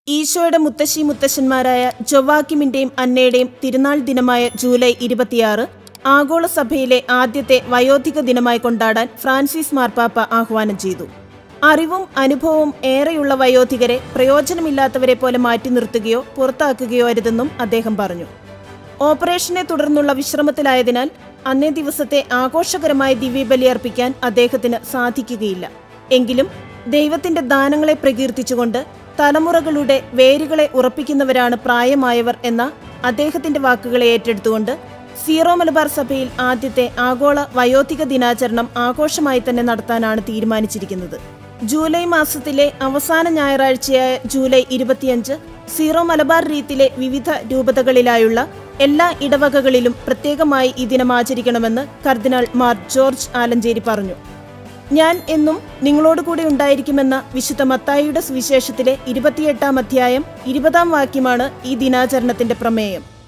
ഈശോയുടെ മുത്തശ്ശി മുത്തശ്ശന്മാരായ ജൊവാക്കിമിന്റെയും അന്നയുടെയും തിരുനാൾ ദിനമായ ജൂലൈ ഇരുപത്തിയാറ് ആഗോള സഭയിലെ ആദ്യത്തെ വയോധിക ദിനമായി കൊണ്ടാടാൻ ഫ്രാൻസിസ് മാർപ്പാപ്പ ആഹ്വാനം ചെയ്തു അറിവും അനുഭവവും ഏറെയുള്ള വയോധികരെ പ്രയോജനമില്ലാത്തവരെ പോലെ മാറ്റി നിർത്തുകയോ പുറത്താക്കുകയോ അരുതെന്നും അദ്ദേഹം പറഞ്ഞു ഓപ്പറേഷനെ തുടർന്നുള്ള വിശ്രമത്തിലായതിനാൽ അന്നേ ദിവസത്തെ ആഘോഷകരമായ ദിവ്യബലി അർപ്പിക്കാൻ അദ്ദേഹത്തിന് സാധിക്കുകയില്ല എങ്കിലും ദൈവത്തിന്റെ ദാനങ്ങളെ പ്രകീർത്തിച്ചുകൊണ്ട് തലമുറകളുടെ വേരുകളെ ഉറപ്പിക്കുന്നവരാണ് പ്രായമായവർ എന്ന അദ്ദേഹത്തിന്റെ വാക്കുകളെ ഏറ്റെടുത്തുകൊണ്ട് സീറോ മലബാർ സഭയിൽ ആദ്യത്തെ ആഗോള വയോധിക ദിനാചരണം ആഘോഷമായി തന്നെ നടത്താനാണ് തീരുമാനിച്ചിരിക്കുന്നത് ജൂലൈ മാസത്തിലെ അവസാന ഞായറാഴ്ചയായ ജൂലൈ ഇരുപത്തിയഞ്ച് സീറോ മലബാർ രീതിയിലെ വിവിധ രൂപതകളിലായുള്ള എല്ലാ ഇടവകകളിലും പ്രത്യേകമായി ഈ ദിനം ആചരിക്കണമെന്ന് കർദിനാൾ മാർ ജോർജ് ആലഞ്ചേരി പറഞ്ഞു ഞാൻ എന്നും നിങ്ങളോട് കൂടെ ഉണ്ടായിരിക്കുമെന്ന വിശുദ്ധ മത്തായിയുടെ സുവിശേഷത്തിലെ ഇരുപത്തിയെട്ടാം അധ്യായം ഇരുപതാം വാക്യമാണ് ഈ ദിനാചരണത്തിന്റെ പ്രമേയം